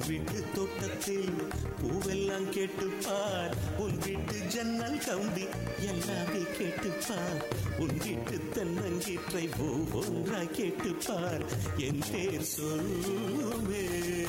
வீட்டு தோட்டத்தில் பூவெல்லாம் கேட்டுப்பார் உன் வீட்டு ஜன்னல் கம்பி எல்லாமே கேட்டுப்பார் உன் வீட்டு தென்னங்கீற்றை ஒவ்வொன்றாய் கேட்டுப்பார் என் பேர் சொல்லுமே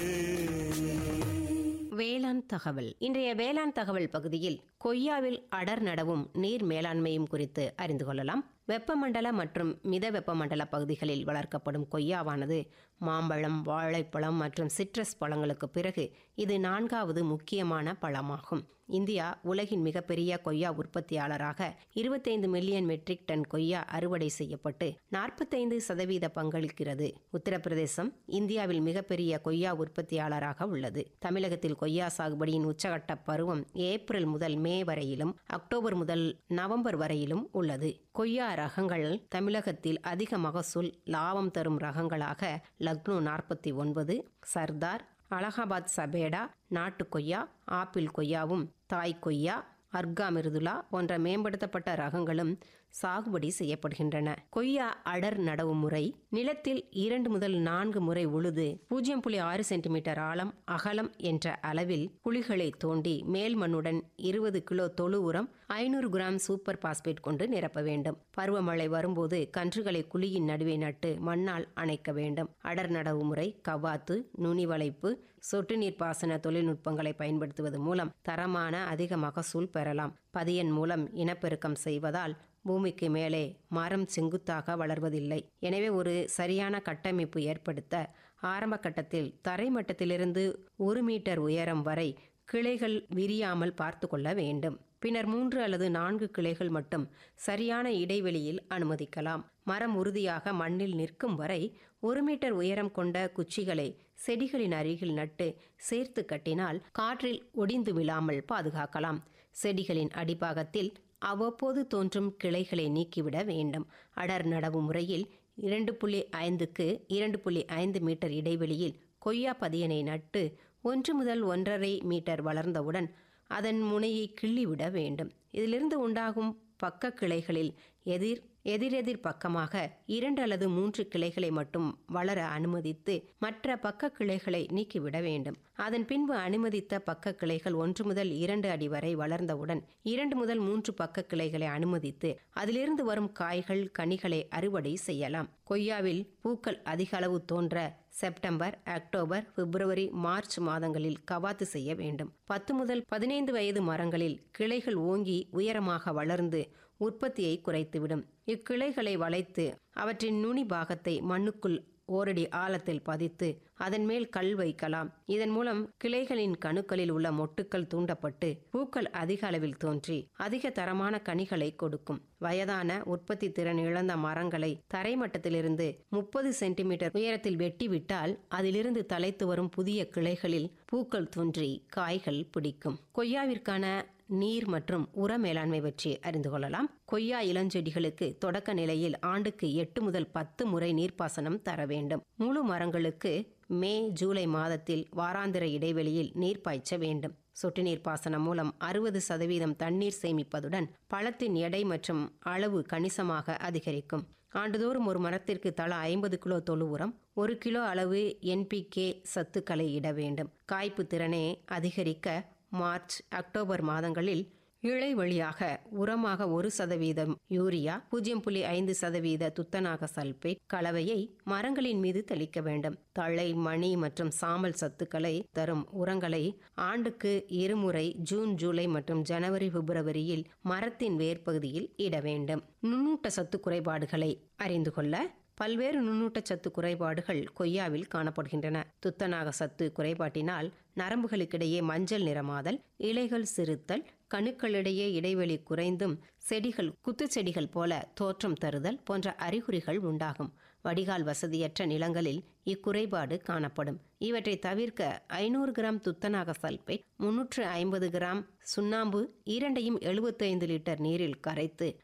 வேளாண் தகவல் இன்றைய வேளாண் தகவல் பகுதியில் கொய்யாவில் அடர் நடவும் நீர் மேலாண்மையும் குறித்து அறிந்து கொள்ளலாம் வெப்பமண்டல மற்றும் மித வெப்பமண்டல பகுதிகளில் வளர்க்கப்படும் கொய்யாவானது மாம்பழம் வாழைப்பழம் மற்றும் சிட்ரஸ் பழங்களுக்கு பிறகு இது நான்காவது முக்கியமான பழமாகும் இந்தியா உலகின் மிகப்பெரிய கொய்யா உற்பத்தியாளராக இருபத்தைந்து மில்லியன் மெட்ரிக் டன் கொய்யா அறுவடை செய்யப்பட்டு நாற்பத்தைந்து சதவீத பங்களிக்கிறது உத்தரப்பிரதேசம் இந்தியாவில் மிகப்பெரிய கொய்யா உற்பத்தியாளராக உள்ளது தமிழகத்தில் கொய்யா சாகுபடியின் உச்சகட்ட பருவம் ஏப்ரல் முதல் மே வரையிலும் அக்டோபர் முதல் நவம்பர் வரையிலும் உள்ளது கொய்யா ரகங்கள் தமிழகத்தில் அதிக மகசூல் லாபம் தரும் ரகங்களாக லக்னோ நாற்பத்தி ஒன்பது சர்தார் அலகாபாத் சபேடா நாட்டு கொய்யா ஆப்பிள் கொய்யாவும் தாய் கொய்யா அர்கா மிருதுலா போன்ற மேம்படுத்தப்பட்ட ரகங்களும் சாகுபடி செய்யப்படுகின்றன கொய்யா அடர் நடவு முறை நிலத்தில் இரண்டு முதல் நான்கு முறை உழுது பூஜ்ஜியம் புள்ளி ஆறு சென்டிமீட்டர் ஆழம் அகலம் என்ற அளவில் குழிகளை தோண்டி மேல் மண்ணுடன் இருபது கிலோ தொழு உரம் ஐநூறு கிராம் சூப்பர் பாஸ்பேட் கொண்டு நிரப்ப வேண்டும் பருவமழை வரும்போது கன்றுகளை குழியின் நடுவே நட்டு மண்ணால் அணைக்க வேண்டும் அடர் நடவு முறை கவாத்து நுனி வளைப்பு சொட்டு நீர் பாசன தொழில்நுட்பங்களை பயன்படுத்துவது மூலம் தரமான அதிக மகசூல் பெறலாம் பதியன் மூலம் இனப்பெருக்கம் செய்வதால் பூமிக்கு மேலே மரம் செங்குத்தாக வளர்வதில்லை எனவே ஒரு சரியான கட்டமைப்பு ஏற்படுத்த ஆரம்ப கட்டத்தில் தரைமட்டத்திலிருந்து ஒரு மீட்டர் உயரம் வரை கிளைகள் விரியாமல் பார்த்து கொள்ள வேண்டும் பின்னர் மூன்று அல்லது நான்கு கிளைகள் மட்டும் சரியான இடைவெளியில் அனுமதிக்கலாம் மரம் உறுதியாக மண்ணில் நிற்கும் வரை ஒரு மீட்டர் உயரம் கொண்ட குச்சிகளை செடிகளின் அருகில் நட்டு சேர்த்து கட்டினால் காற்றில் ஒடிந்து விழாமல் பாதுகாக்கலாம் செடிகளின் அடிப்பாகத்தில் அவ்வப்போது தோன்றும் கிளைகளை நீக்கிவிட வேண்டும் அடர் நடவு முறையில் இரண்டு புள்ளி ஐந்துக்கு இரண்டு புள்ளி ஐந்து மீட்டர் இடைவெளியில் கொய்யா பதியனை நட்டு ஒன்று முதல் ஒன்றரை மீட்டர் வளர்ந்தவுடன் அதன் முனையை கிள்ளிவிட வேண்டும் இதிலிருந்து உண்டாகும் பக்க கிளைகளில் எதிர் எதிரெதிர் பக்கமாக இரண்டு அல்லது மூன்று கிளைகளை மட்டும் வளர அனுமதித்து மற்ற பக்க கிளைகளை நீக்கிவிட வேண்டும் அதன் பின்பு அனுமதித்த பக்க கிளைகள் ஒன்று முதல் இரண்டு அடி வரை வளர்ந்தவுடன் இரண்டு முதல் மூன்று பக்க கிளைகளை அனுமதித்து அதிலிருந்து வரும் காய்கள் கனிகளை அறுவடை செய்யலாம் கொய்யாவில் பூக்கள் அதிக அளவு தோன்ற செப்டம்பர் அக்டோபர் பிப்ரவரி மார்ச் மாதங்களில் கவாத்து செய்ய வேண்டும் பத்து முதல் பதினைந்து வயது மரங்களில் கிளைகள் ஓங்கி உயரமாக வளர்ந்து உற்பத்தியை குறைத்துவிடும் இக்கிளைகளை வளைத்து அவற்றின் நுனி பாகத்தை மண்ணுக்குள் ஓரடி ஆழத்தில் பதித்து அதன் மேல் கல் வைக்கலாம் இதன் மூலம் கிளைகளின் கணுக்களில் உள்ள மொட்டுக்கள் தூண்டப்பட்டு பூக்கள் அதிக அளவில் தோன்றி அதிக தரமான கனிகளை கொடுக்கும் வயதான உற்பத்தி திறன் இழந்த மரங்களை தரைமட்டத்திலிருந்து முப்பது சென்டிமீட்டர் உயரத்தில் வெட்டிவிட்டால் அதிலிருந்து தலைத்து வரும் புதிய கிளைகளில் பூக்கள் தோன்றி காய்கள் பிடிக்கும் கொய்யாவிற்கான நீர் மற்றும் உர மேலாண்மை பற்றி அறிந்து கொள்ளலாம் கொய்யா இளஞ்செடிகளுக்கு தொடக்க நிலையில் ஆண்டுக்கு எட்டு முதல் பத்து முறை நீர்ப்பாசனம் தர வேண்டும் முழு மரங்களுக்கு மே ஜூலை மாதத்தில் வாராந்திர இடைவெளியில் நீர் பாய்ச்ச வேண்டும் சொட்டு நீர் பாசனம் மூலம் அறுபது சதவீதம் தண்ணீர் சேமிப்பதுடன் பழத்தின் எடை மற்றும் அளவு கணிசமாக அதிகரிக்கும் ஆண்டுதோறும் ஒரு மரத்திற்கு தலா ஐம்பது கிலோ தொழு உரம் ஒரு கிலோ அளவு என்பிகே சத்துக்களை இட வேண்டும் காய்ப்பு திறனை அதிகரிக்க மார்ச் அக்டோபர் மாதங்களில் இழை வழியாக உரமாக ஒரு சதவீதம் யூரியா பூஜ்ஜியம் புள்ளி ஐந்து சதவீத துத்தநாக சல்பேட் கலவையை மரங்களின் மீது தெளிக்க வேண்டும் தழை மணி மற்றும் சாம்பல் சத்துக்களை தரும் உரங்களை ஆண்டுக்கு இருமுறை ஜூன் ஜூலை மற்றும் ஜனவரி பிப்ரவரியில் மரத்தின் வேர்ப்பகுதியில் இட வேண்டும் நுண்ணூட்ட சத்து குறைபாடுகளை அறிந்து கொள்ள பல்வேறு நுண்ணூட்டச்சத்து குறைபாடுகள் கொய்யாவில் காணப்படுகின்றன துத்தநாக சத்து குறைபாட்டினால் நரம்புகளுக்கிடையே மஞ்சள் நிறமாதல் இலைகள் சிறுத்தல் கணுக்களிடையே இடைவெளி குறைந்தும் செடிகள் குத்துச்செடிகள் போல தோற்றம் தருதல் போன்ற அறிகுறிகள் உண்டாகும் வடிகால் வசதியற்ற நிலங்களில் இக்குறைபாடு காணப்படும் இவற்றை தவிர்க்க ஐநூறு கிராம் துத்தநாக சல்பேட் முன்னூற்று ஐம்பது கிராம் சுண்ணாம்பு இரண்டையும் எழுபத்தைந்து லிட்டர் நீரில் கரைத்து